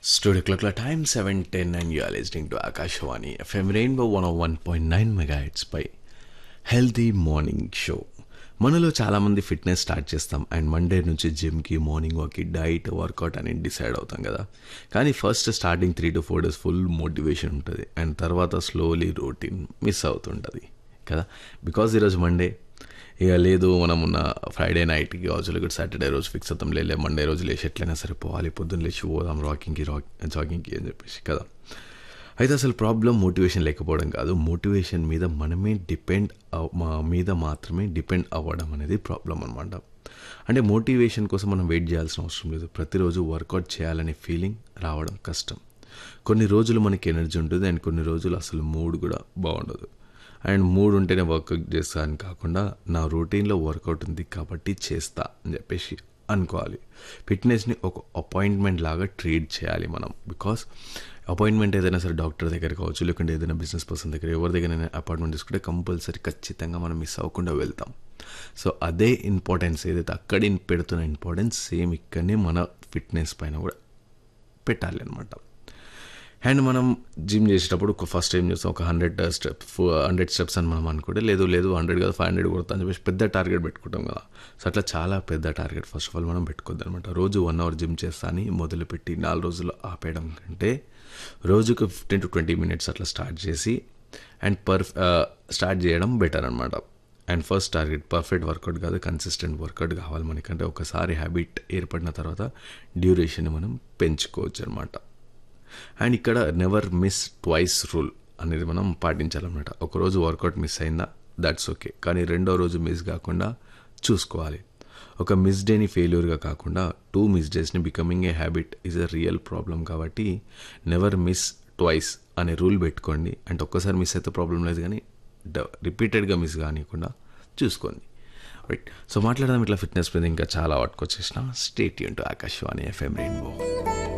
Studio clock la time 7:10 and you are listening to Akashwani FM Rainbow 101.9 megahertz పై healthy morning show మనలో చాలామంది fitness start చేస్తాం and Monday నుంచి జిమ్కి morning వాక్కి డైట్ వర్కౌట్ అని డిసైడ్ అవుతాం కదా కానీ first starting three to four days full motivation ఉంటుంది అండ్ తర్వాత స్లోలీ రొటీన్ మిస్ అవుతుంటుంది కదా బికాజ్ ఈరోజు మండే ఇక లేదు మనం ఉన్న ఫ్రైడే నైట్కి కావచ్చు లేకపోతే సాటర్డే రోజు ఫిక్స్ అవుతాం లే మండే రోజు లేచి ఎట్లయినా సరే పోవాలి పొద్దున్న లేచి పోదాం వాకింగ్కి రాక్ జాగింగ్కి అని చెప్పేసి కదా అయితే అసలు ప్రాబ్లం మోటివేషన్ లేకపోవడం కాదు మోటివేషన్ మీద మనమే డిపెండ్ మా మీద మాత్రమే డిపెండ్ అవ్వడం అనేది ప్రాబ్లం అనమాట అంటే మోటివేషన్ కోసం మనం వెయిట్ చేయాల్సిన అవసరం లేదు ప్రతిరోజు వర్కౌట్ చేయాలనే ఫీలింగ్ రావడం కష్టం కొన్ని రోజులు మనకి ఎనర్జీ ఉంటుంది అండ్ కొన్ని రోజులు అసలు మూడ్ కూడా బాగుండదు అండ్ మూడ్ ఉంటేనే వర్కౌట్ చేస్తా అని కాకుండా నా రొటీన్లో వర్కౌట్ ఉంది కాబట్టి చేస్తా అని చెప్పేసి అనుకోవాలి ఫిట్నెస్ని ఒక అపాయింట్మెంట్ లాగా ట్రీట్ చేయాలి మనం బికాస్ అపాయింట్మెంట్ ఏదైనా సరే డాక్టర్ దగ్గర కావచ్చు లేకుంటే ఏదైనా బిజినెస్ పర్సన్ దగ్గర ఎవరి దగ్గర అపాయింట్మెంట్ తీసుకుంటే కంపల్సరీ ఖచ్చితంగా మనం మిస్ అవ్వకుండా వెళ్తాం సో అదే ఇంపార్టెన్స్ ఏదైతే అక్కడ పెడుతున్న ఇంపార్టెన్స్ సేమ్ ఇక్కడనే మన ఫిట్నెస్ పైన కూడా పెట్టాలి అనమాట అండ్ మనం జిమ్ చేసేటప్పుడు ఒక ఫస్ట్ ఏం చేస్తాం ఒక హండ్రెడ్ స్టెప్ హండ్రెడ్ స్టెప్స్ అని మనం అనుకుంటే లేదు లేదు హండ్రెడ్ కదా ఫైవ్ హండ్రెడ్ కొడతా అని చెప్పేసి పెద్ద టార్గెట్ పెట్టుకుంటాం కదా సో అట్లా చాలా పెద్ద టార్గెట్ ఫస్ట్ ఆఫ్ ఆల్ మనం పెట్టుకోద్దు అనమాట రోజు వన్ అవర్ జిమ్ చేస్తా అని మొదలుపెట్టి నాలుగు రోజులు ఆపేయడం కంటే రోజుకు ఫిఫ్టీన్ టు ట్వంటీ మినిట్స్ అట్లా స్టార్ట్ చేసి అండ్ పర్ స్టార్ట్ చేయడం బెటర్ అనమాట and first target perfect workout కాదు కన్సిస్టెంట్ వర్కౌట్ కావాలి మనకంటే ఒకసారి హ్యాబిట్ ఏర్పడిన తర్వాత డ్యూరేషన్ మనం పెంచుకోవచ్చు అనమాట అండ్ ఇక్కడ నెవర్ మిస్ ట్వైస్ రూల్ అనేది మనం పాటించాలన్నమాట ఒకరోజు వర్కౌట్ మిస్ అయిందా దట్స్ ఓకే కానీ రెండో రోజు మిస్ కాకుండా చూసుకోవాలి ఒక మిస్ డేని ఫెయిల్యూర్గా కాకుండా టూ మిస్ డేస్ని becoming a habit is a real problem కాబట్టి నెవర్ మిస్ ట్వైస్ అనే రూల్ పెట్టుకోండి అంటే ఒక్కసారి మిస్ అయితే ప్రాబ్లం లేదు కానీ రిపీటెడ్గా మిస్ కానివ్వకుండా చూసుకోండి రైట్ సో మాట్లాడదాం ఇట్లా ఫిట్నెస్ మీద ఇంకా చాలా పట్టుకొచ్చేసిన స్టేట్ యూన్ టు ఆకాశవాణి ఎఫ్ఎం రెయిన్బో